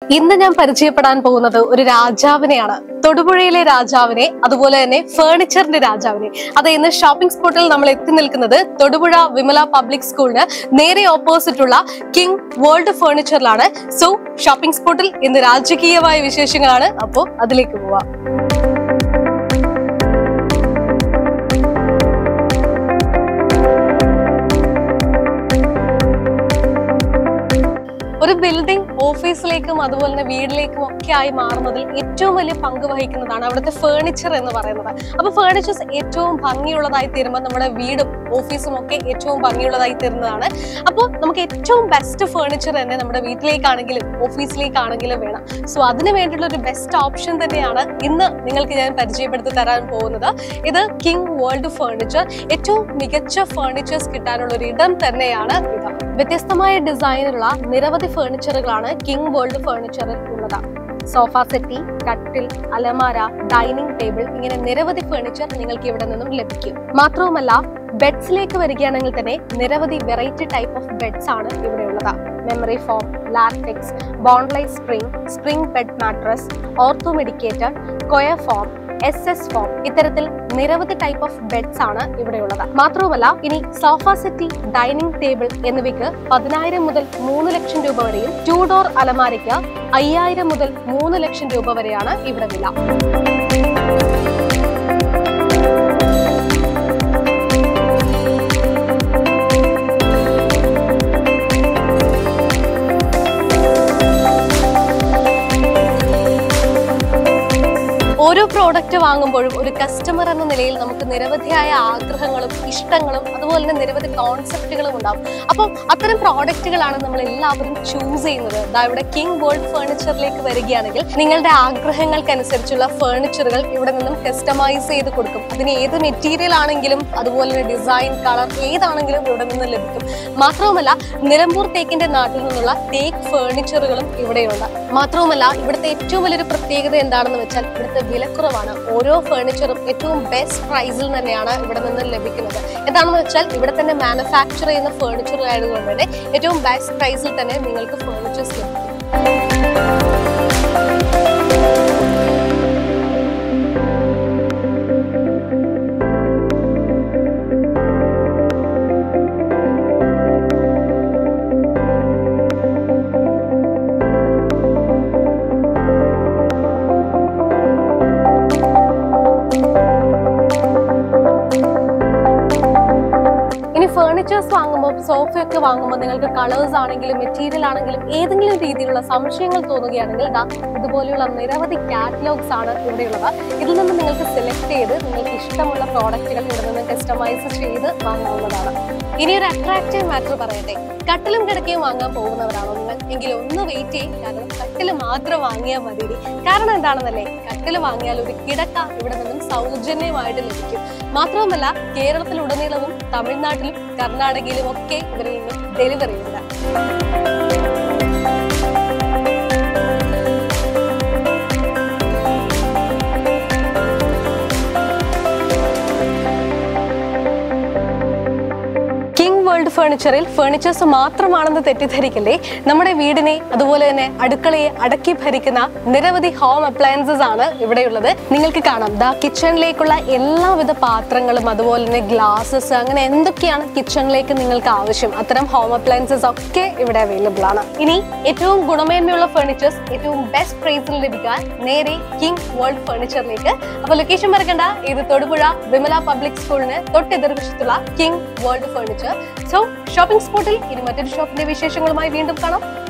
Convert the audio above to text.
ഇന്ന് ഞാൻ പരിചയപ്പെടാൻ പോകുന്നത് ഒരു രാജാവിനെയാണ് തൊടുപുഴയിലെ രാജാവിനെ അതുപോലെ തന്നെ ഫേർണിച്ചറിന്റെ രാജാവിനെ അത് ഇന്ന് ഷോപ്പിംഗ് സ്പോട്ടിൽ നമ്മൾ എത്തി നിൽക്കുന്നത് തൊടുപുഴ വിമല പബ്ലിക് സ്കൂളിന് നേരെ ഓപ്പോസിറ്റ് ഉള്ള കിങ് വേൾഡ് ഫേർണിച്ചറിലാണ് സോ ഷോപ്പിംഗ് സ്പോട്ടിൽ ഇന്ന് രാജകീയമായ വിശേഷങ്ങളാണ് അപ്പോൾ അതിലേക്ക് പോവാം ഒരു ബിൽഡിംഗ് ഓഫീസിലേക്കും അതുപോലെ തന്നെ വീട്ടിലേക്കും ഒക്കെ ആയി മാറുന്നതിൽ ഏറ്റവും വലിയ പങ്ക് വഹിക്കുന്നതാണ് അവിടുത്തെ ഫേർണിച്ചർ എന്ന് പറയുന്നത് അപ്പൊ ഫേർണിച്ചേഴ്സ് ഏറ്റവും ഭംഗിയുള്ളതായി തീരുമ്പോൾ നമ്മുടെ വീടും ഓഫീസും ഒക്കെ ഏറ്റവും ഭംഗിയുള്ളതായി തീരുന്നതാണ് അപ്പോൾ നമുക്ക് ഏറ്റവും ബെസ്റ്റ് ഫേർണിച്ചർ തന്നെ നമ്മുടെ വീട്ടിലേക്കാണെങ്കിലും ഓഫീസിലേക്കാണെങ്കിലും വേണം സോ അതിന് വേണ്ടിയിട്ടുള്ള ഒരു ബെസ്റ്റ് ഓപ്ഷൻ തന്നെയാണ് ഇന്ന് നിങ്ങൾക്ക് ഞാൻ പരിചയപ്പെടുത്തി തരാൻ പോകുന്നത് ഇത് കിങ് വേൾഡ് ഫേർണിച്ചർ ഏറ്റവും മികച്ച ഫേർണിച്ചേഴ്സ് കിട്ടാനുള്ള ഒരു ഇടം തന്നെയാണ് ഇത് വ്യത്യസ്തമായ ഡിസൈനിലുള്ള നിരവധി ഫേർണിച്ചറുകളാണ് കിങ് വേൾഡ് ഫേർണിച്ചറിൽ ഉള്ളത് സോഫ സെറ്റി കട്ടിൽ അലമാര ഡൈനിങ് ടേബിൾ ഇങ്ങനെ നിരവധി ഫേർണിച്ചർ നിങ്ങൾക്ക് ഇവിടെ നിന്നും ലഭിക്കും മാത്രവുമല്ല ബെഡ്സിലേക്ക് വരികയാണെങ്കിൽ തന്നെ നിരവധി വെറൈറ്റി ടൈപ്പ് ഓഫ് ബെഡ്സ് ആണ് ഇവിടെ ഉള്ളത് മെമ്മറി ഫോം ലാറ്റെക്സ് ബോൺലൈസ് spring spring bed mattress ortho medicated coir foam S S foam ഇത്തരത്തിൽ നിരവധി ടൈപ്പ് ഓഫ് ബെഡ്സ് ആണ് ഇവിടെയുള്ളത് മാത്രവുമല്ല ഇനി സോഫ സെറ്റി ഡൈനിങ് ടേബിൾ എന്നിവയ്ക്ക് പതിനായിരം മുതൽ മൂന്ന് ലക്ഷം രൂപ വരെയും ടു ഡോർ അലമാരയ്ക്ക് അയ്യായിരം മുതൽ മൂന്ന് ലക്ഷം രൂപ വരെയാണ് ഇവിടെ വില ഓരോ പ്രോഡക്റ്റ് വാങ്ങുമ്പോഴും ഒരു കസ്റ്റമർ എന്ന നിലയിൽ നമുക്ക് നിരവധിയായ ആഗ്രഹങ്ങളും ഇഷ്ടങ്ങളും അതുപോലെ തന്നെ നിരവധി കോൺസെപ്റ്റുകളും ഉണ്ടാവും അപ്പം അത്തരം പ്രോഡക്റ്റുകളാണ് നമ്മൾ എല്ലാവരും ചൂസ് ചെയ്യുന്നത് ദാ ഇവിടെ കിങ് വേൾഡ് ഫേർണിച്ചറിലേക്ക് വരികയാണെങ്കിൽ നിങ്ങളുടെ ആഗ്രഹങ്ങൾക്കനുസരിച്ചുള്ള ഫേർണിച്ചറുകൾ ഇവിടെ നിന്നും കസ്റ്റമൈസ് ചെയ്ത് കൊടുക്കും അതിന് ഏത് മെറ്റീരിയൽ ആണെങ്കിലും അതുപോലെ തന്നെ ഡിസൈൻ കളർ ഏതാണെങ്കിലും ഇവിടെ നിന്ന് ലഭിക്കും മാത്രവുമല്ല നിലമ്പൂർ തേക്കിന്റെ നാട്ടിൽ നിന്നുള്ള തേക്ക് ഫേർണിച്ചറുകളും ഇവിടെയുണ്ട് മാത്രവുമല്ല ഇവിടുത്തെ ഏറ്റവും വലിയൊരു പ്രത്യേകത എന്താണെന്ന് വെച്ചാൽ ഇവിടുത്തെ വിലക്കുറവാണ് ഓരോ ഫേർണിച്ചറും ഏറ്റവും ബെസ്റ്റ് പ്രൈസിൽ തന്നെയാണ് ഇവിടെ നിന്ന് ലഭിക്കുന്നത് എന്താണെന്ന് വെച്ചാൽ ഇവിടെ തന്നെ മാനുഫാക്ചർ ചെയ്യുന്ന ഫേർണിച്ചർ ആയതുകൊണ്ട് തന്നെ ഏറ്റവും ബെസ്റ്റ് പ്രൈസിൽ തന്നെ നിങ്ങൾക്ക് ഫേർണിച്ചേഴ്സ് ലഭിക്കും ഇനി ഫേർണിച്ചേഴ്സ് വാങ്ങുമ്പോൾ സോഫയൊക്കെ വാങ്ങുമ്പോൾ നിങ്ങൾക്ക് കളേഴ്സ് ആണെങ്കിലും മെറ്റീരിയൽ ആണെങ്കിലും ഏതെങ്കിലും രീതിയിലുള്ള സംശയങ്ങൾ തോന്നുകയാണെങ്കിൽ ദാ ഇതുപോലെയുള്ള നിരവധി കാറ്റലോഗ്സ് ആണ് ഇവിടെയുള്ളത് ഇതിൽ നിന്ന് നിങ്ങൾക്ക് സെലക്ട് ചെയ്ത് നിങ്ങൾക്ക് ഇഷ്ടമുള്ള പ്രോഡക്റ്റുകൾ ഇവിടെ നിന്ന് കസ്റ്റമൈസ് ചെയ്ത് വാങ്ങാവുന്നതാണ് ഇനി ഒരു അട്രാക്റ്റീവ് മാറ്റർ പറയട്ടെ കട്ടിലും കിടക്കയും വാങ്ങാൻ പോകുന്നവരാണോ നിങ്ങൾ എങ്കിൽ ഒന്ന് വെയിറ്റ് ചെയ്യും കാരണം കട്ടില് മാത്രം വാങ്ങിയാൽ മതി കാരണം എന്താണെന്നല്ലേ കട്ടില് വാങ്ങിയാൽ ഒരു കിടക്ക ഇവിടെ നിന്നും സൗജന്യമായിട്ട് ലഭിക്കും മാത്രവുമല്ല കേരളത്തിലുടനീളവും തമിഴ്നാട്ടിലും കർണാടകയിലും ഒക്കെ ഇവരിൽ നിന്ന് ഡെലിവറി ഉണ്ട് കിങ് വേൾഡ് ഫേർണിച്ചറിൽ ഫേർണിച്ചേഴ്സ് മാത്രമാണെന്ന് തെറ്റിദ്ധരിക്കല്ലേ നമ്മുടെ വീടിനെ അതുപോലെ തന്നെ അടുക്കളയെ അടക്കി ഭരിക്കുന്ന നിരവധി ഹോം അപ്ലയൻസസ് ആണ് ഇവിടെയുള്ളത് നിങ്ങൾക്ക് കാണാം ദാ കിച്ചണിലേക്കുള്ള എല്ലാവിധ പാത്രങ്ങളും അതുപോലെ തന്നെ ഗ്ലാസസ് അങ്ങനെ എന്തൊക്കെയാണ് കിച്ചണിലേക്ക് നിങ്ങൾക്ക് ആവശ്യം അത്തരം ഹോം അപ്ലയൻസസ് ഒക്കെ ഇവിടെ അവൈലബിൾ ആണ് ഇനി ഏറ്റവും ഗുണമേന്മയുള്ള ഫേർണിച്ചേഴ്സ് ഏറ്റവും ബെസ്റ്റ് പ്രൈസിൽ ലഭിക്കാൻ നേരെ കിങ് വേൾഡ് ഫേർണിച്ചറിലേക്ക് അപ്പൊ ലൊക്കേഷൻ മറക്കണ്ട ഇത് തൊടുപുഴ വിമല പബ്ലിക് സ്കൂളിന് തൊട്ടെതിർവശത്തുള്ള king world furniture so shopping സ്പോട്ടിൽ ഇനി മറ്റൊരു ഷോപ്പിന്റെ വിശേഷങ്ങളുമായി വീണ്ടും കാണാം